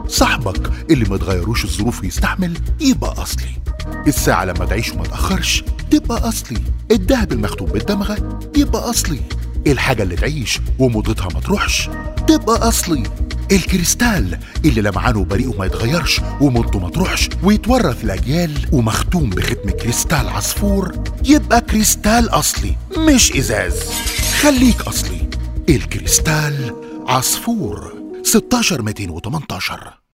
صاحبك اللي ما تغيروش الظروف يستحمل يبقى أصلي الساعة لما تعيش وما تأخرش تبقى أصلي الدهب المختوم بالدمغة يبقى أصلي الحاجة اللي تعيش ومدتها ما تروحش تبقى أصلي الكريستال اللي لمعانه بريء وما يتغيرش ومدته ما تروحش ويتورث الأجيال ومختوم بختم كريستال عصفور يبقى كريستال أصلي مش إزاز خليك أصلي الكريستال عصفور 16 218